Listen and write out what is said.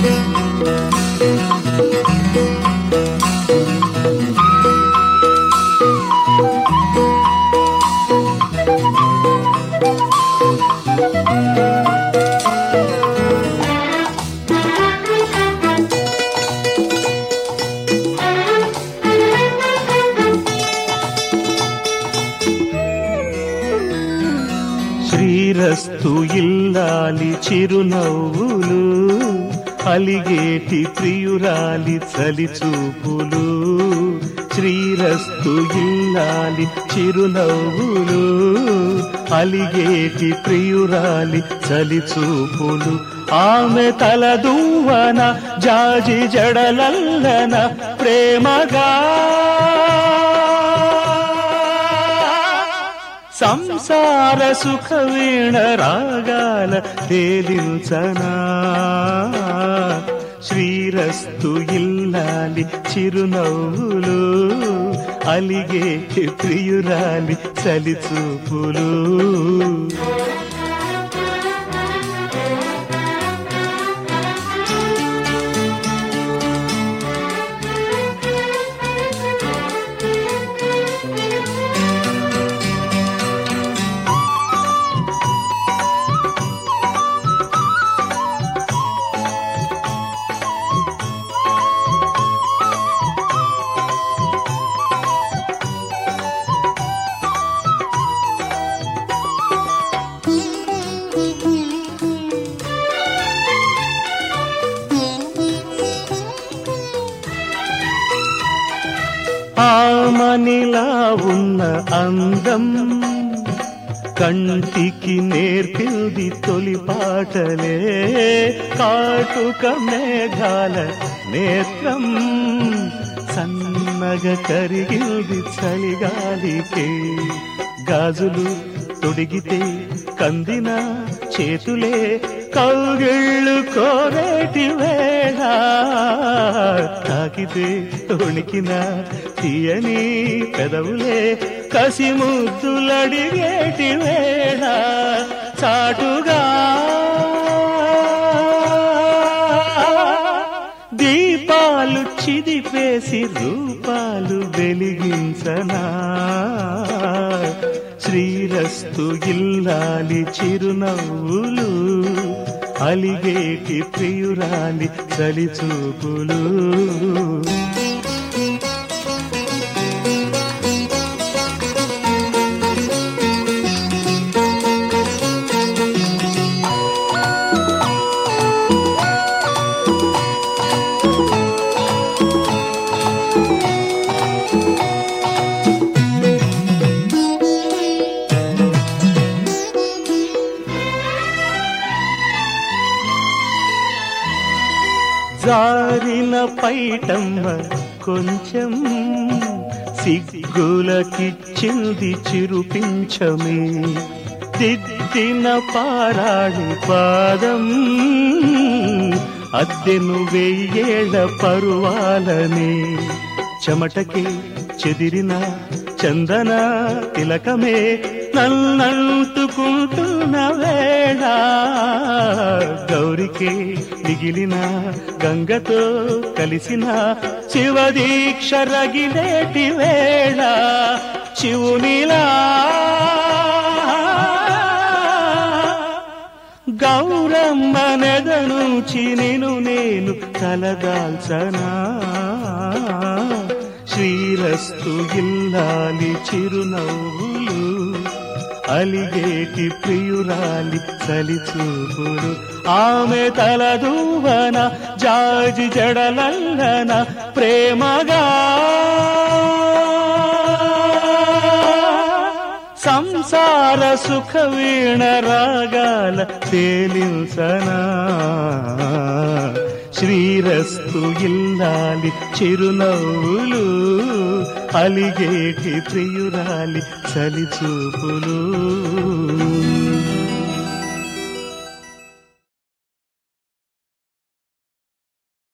శ్రీరస్తు ఇల్లాలి చిరునవ్వులు అలిగేటి ప్రియురాలి చలి చూపులు శ్రీరస్తు ఇల్లాలి చిరునవ్వులు అలిగేటి ప్రియురాలి చలి చూపులు ఆమె తల దువ్వన జాజి జడలల్లన ప్రేమగా సంసార సుఖ వీణ రాగాల తేలించనా శ్రీరస్తు ఇల్లాలి చిరునవ్వులు అలిగే ప్రియురాలి చలి చూపులు ఆమనిలా ఉన్న అందం కంటికి నేర్పింది తొలి పాటలే కాటుక మేఘాల నేత్రం సన్నగ కరిగింది చలిగాలికే గాజులు తొడిగితే కందిన చేతులే కౌగిళ్ళు కోరేటి వేళ తాకితే తొణికిన తీయని పెదవులే కసి ముద్దులడిగేటి వేళ చాటుగా దీపాలు చిదిపేసి రూపాలు వెలిగించనా శ్రీరస్తు ఇల్లాలి చిరునవ్వులు అలిగేటి ప్రియురాలి చలి చూపులు జారిన పైటమ్మ కొంచెం సిగ్గులకిచ్చింది చిరుపించమే దిద్దిన పారాడి పాదం అద్దెను వెయ్యేళ్ళ పరువాలనే చెమటకి చెదిరిన చందన తిలకమే నన్నంటుకుంటున్న వేళ గౌరికే మిగిలిన గంగతో కలిసిన శివదీక్ష రగిలేటి వేళ శివునిలా గౌరమ్మ నెదనుచి నిను నేను తలదాల్చనా శ్రీరస్తు ఇల్లాలి చిరునవ్వులు అలిగేటి ప్రియురాలి చలి చూపులు ఆమె తల దూవన జాజి జడలల్లన ప్రేమగా సంసార సుఖ వీణ రాగాల తేలించనా శ్రీరస్తు ఇల్లాలి చిరునవ్వులు అలిగేటి ప్రియురాలి చలి చూపులు